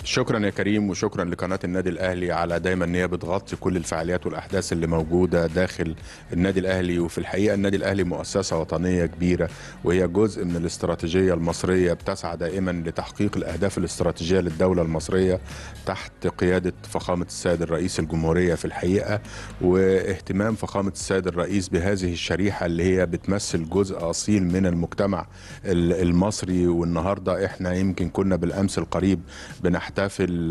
شكرا يا كريم وشكرا لقناه النادي الاهلي على دايما ان هي بتغطي كل الفعاليات والاحداث اللي موجوده داخل النادي الاهلي وفي الحقيقه النادي الاهلي مؤسسه وطنيه كبيره وهي جزء من الاستراتيجيه المصريه بتسعى دائما لتحقيق الاهداف الاستراتيجيه للدوله المصريه تحت قياده فخامه السيد الرئيس الجمهوريه في الحقيقه واهتمام فخامه السيد الرئيس بهذه الشريحه اللي هي بتمثل جزء اصيل من المجتمع المصري والنهارده احنا يمكن كنا بالامس القريب بنحتفل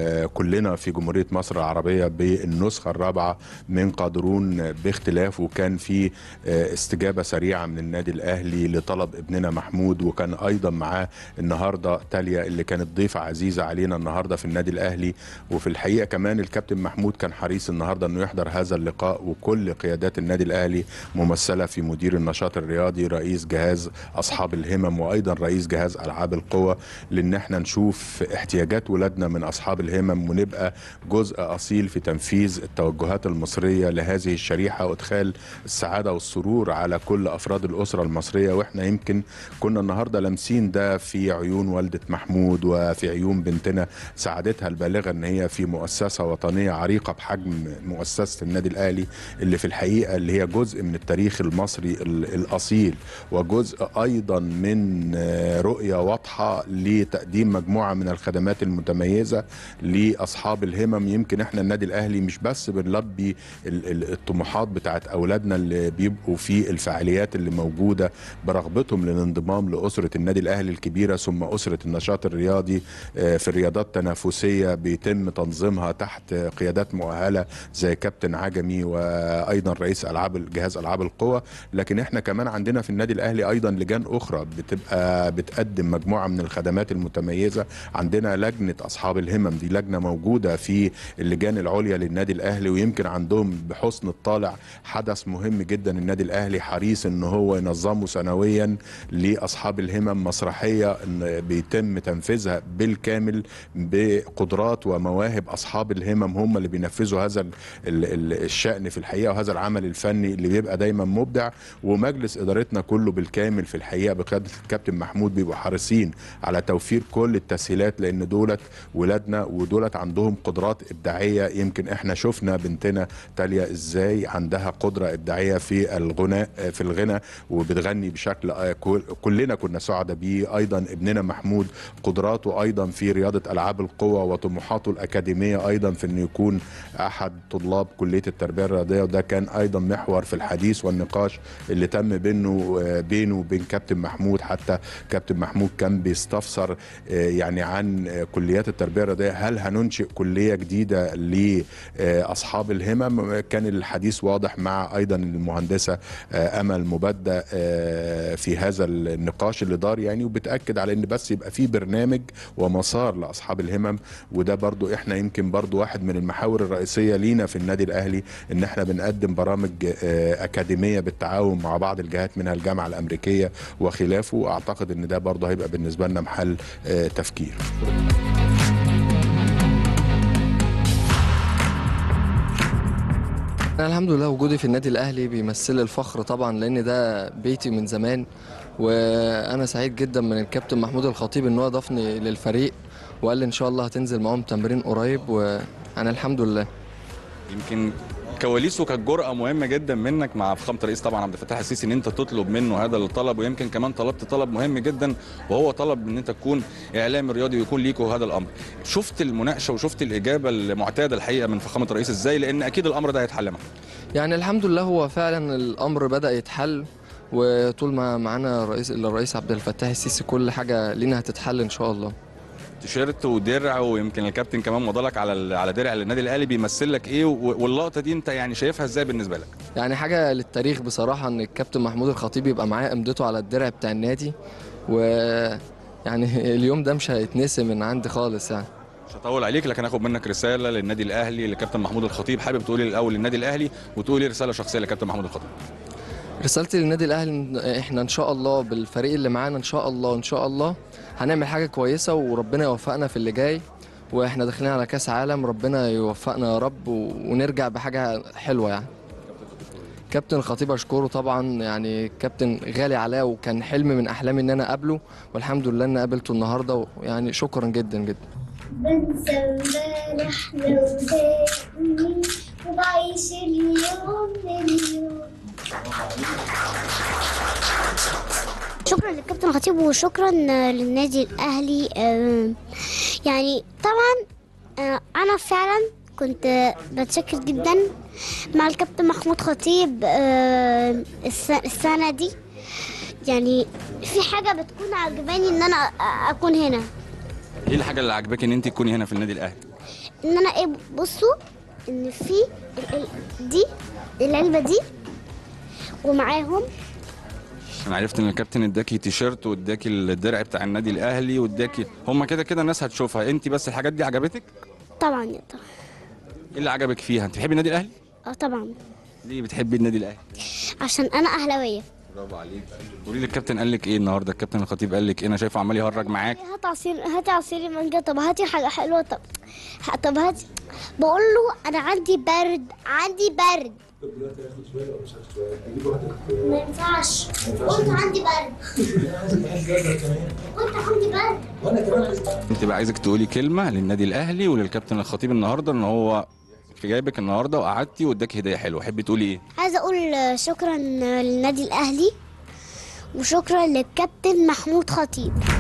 كلنا في جمهوريه مصر العربيه بالنسخه الرابعه من قادرون باختلاف وكان في استجابه سريعه من النادي الاهلي لطلب ابننا محمود وكان ايضا معاه النهارده تاليا اللي كانت ضيفه عزيزه علينا النهارده في النادي الاهلي وفي الحقيقه كمان الكابتن محمود كان حريص النهارده انه يحضر هذا اللقاء وكل قيادات النادي الاهلي ممثله في مدير النشاط الرياضي رئيس جهاز اصحاب الهمم وايضا رئيس جهاز العاب القوى لان احنا نشوف احتياجات ولادنا من اصحاب الهمم ونبقى جزء اصيل في تنفيذ التوجهات المصريه لهذه الشريحه وادخال السعاده والسرور على كل افراد الاسره المصريه واحنا يمكن كنا النهارده لامسين ده في عيون والده محمود وفي عيون بنتنا سعادتها البالغه ان هي في مؤسسه وطنيه عريقه بحجم مؤسسه النادي الاهلي اللي في الحقيقه اللي هي جزء من التاريخ المصري الاصيل وجزء ايضا من رؤيه واضحه لتقديم مجموعه من الخدمات المتميزه لاصحاب الهمم يمكن احنا النادي الاهلي مش بس بنلبي الطموحات بتاعت اولادنا اللي بيبقوا في الفعاليات اللي موجوده برغبتهم للانضمام لاسره النادي الاهلي الكبيره ثم اسره النشاط الرياضي في الرياضات التنافسيه بيتم تنظيمها تحت قيادات مؤهله زي كابتن عجمي وايضا رئيس العاب جهاز العاب القوى لكن احنا كمان عندنا في النادي الاهلي ايضا لجان اخرى بتبقى بتقدم مجموعه من الخدمات المتميزه عندنا لجنه اصحاب الهمم دي لجنه موجوده في اللجان العليا للنادي الاهلي ويمكن عندهم بحسن الطالع حدث مهم جدا النادي الاهلي حريص ان هو ينظمه سنويا لاصحاب الهمم مسرحيه بيتم تنفيذها بالكامل بقدرات ومواهب اصحاب الهمم هم اللي بينفذوا هذا الشان في الحقيقه وهذا العمل الفني اللي بيبقى دايما مبدع ومجلس ادارتنا كله بالكامل في الحقيقه بقياده الكابتن محمود بيبقوا حريصين على توفير كل التسهيلات لان دولت ولادنا ودولت عندهم قدرات ابداعيه يمكن احنا شفنا بنتنا تاليا ازاي عندها قدره ابداعيه في الغناء في الغنى وبتغني بشكل كلنا كنا سعداء بيه ايضا ابننا محمود قدراته ايضا في رياضه العاب القوى وطموحاته الاكاديميه ايضا في انه يكون احد طلاب كليه التربيه الرياضيه وده كان ايضا محور في الحديث والنقاش اللي تم بينه بينه وبين كابتن محمود حتى كابتن محمود كان بيستفسر يعني عن كليات التربيه الرياضيه هل هننشئ كليه جديده لاصحاب الهمم كان الحديث واضح مع ايضا المهندسه امل مبدع في هذا النقاش اللي دار يعني وبتاكد على ان بس يبقى في برنامج ومسار لاصحاب الهمم وده برضو احنا يمكن برضو واحد من المحاور الرئيسيه لينا في النادي الاهلي ان احنا بنقدم برامج اكاديميه بالتعاون مع بعض الجهات منها الجامعه الامريكيه وخلافه اعتقد ان ده برضو هيبقى بالنسبه لنا محل تفكير أنا الحمد لله وجودي في النادي الأهلي بيمثل لي الفخر طبعا لأن ده بيتي من زمان وأنا سعيد جدا من الكابتن محمود الخطيب إن هو ضافني للفريق وقال لي إن شاء الله هتنزل معاهم تمرين قريب وأنا الحمد لله يمكن كواليسه كانت جرأة مهمة جدا منك مع فخامة الرئيس طبعا عبد الفتاح السيسي ان انت تطلب منه هذا الطلب ويمكن كمان طلبت طلب مهم جدا وهو طلب ان انت تكون اعلامي رياضي ويكون ليكوا هذا الامر. شفت المناقشة وشفت الإجابة المعتادة الحقيقة من فخامة الرئيس ازاي لأن أكيد الأمر ده هيتحل معاك. يعني الحمد لله هو فعلا الأمر بدأ يتحل وطول ما معانا الرئيس الرئيس عبد الفتاح السيسي كل حاجة لينا هتتحل إن شاء الله. تيشيرت ودرع ويمكن الكابتن كمان مضالك على على درع النادي الاهلي بيمثل لك ايه واللقطه دي انت يعني شايفها ازاي بالنسبه لك؟ يعني حاجه للتاريخ بصراحه ان الكابتن محمود الخطيب يبقى معاه امضته على الدرع بتاع النادي و يعني اليوم ده مش هيتنسي من عندي خالص يعني مش هطول عليك لكن هاخد منك رساله للنادي الاهلي لكابتن محمود الخطيب حابب تقولي الاول للنادي الاهلي وتقولي رساله شخصيه لكابتن محمود الخطيب رسالتي للنادي الاهلي احنا ان شاء الله بالفريق اللي معانا ان شاء الله ان شاء الله هنعمل حاجه كويسه وربنا يوفقنا في اللي جاي واحنا داخلين على كاس عالم ربنا يوفقنا يا رب ونرجع بحاجه حلوه يعني كابتن الخطيب اشكره طبعا يعني كابتن غالي عليا وكان حلم من احلامي ان انا اقابله والحمد لله ان قابلته النهارده يعني شكرا جدا جدا بنسى امبارح لو زادني وبعيش اليوم لليوم شكرا للكابتن خطيب وشكرا للنادي الاهلي آه، يعني طبعا آه، انا فعلا كنت بتشكر جدا مع الكابتن محمود خطيب آه، الس- السنه دي يعني في حاجه بتكون عجباني ان انا أ- اكون هنا ايه الحاجه اللي عاجباك ان انت تكوني هنا في النادي الاهلي ان انا ايه بصوا ان في ال- ال- دي العلبه دي ومعاهم انا عرفت ان الكابتن اداكي تيشيرت واداكي الدرع بتاع النادي الاهلي واداكي هم كده كده الناس هتشوفها انت بس الحاجات دي عجبتك طبعا يا طبعا ايه اللي عجبك فيها انت بتحبي النادي الاهلي اه طبعا ليه بتحبي النادي الاهلي عشان انا اهلاويه برافو عليك قولي لي الكابتن قال لك ايه النهارده الكابتن الخطيب قال لك ايه انا شايفه عمال يهرج معاك هات عصير هاتي عصير مانجا طب هاتي حاجه حلوه طب ه- طب هاتي بقول له انا عندي برد عندي برد ما ينفعش قلت عندي برد قلت عندي برد انت بقى عايزك تقولي كلمه للنادي الاهلي وللكابتن الخطيب النهارده ان هو في جايبك النهارده وقعدتي واداك هديه حلوه حبي تقولي ايه عايزه اقول شكرا للنادي الاهلي وشكرا للكابتن محمود خطيب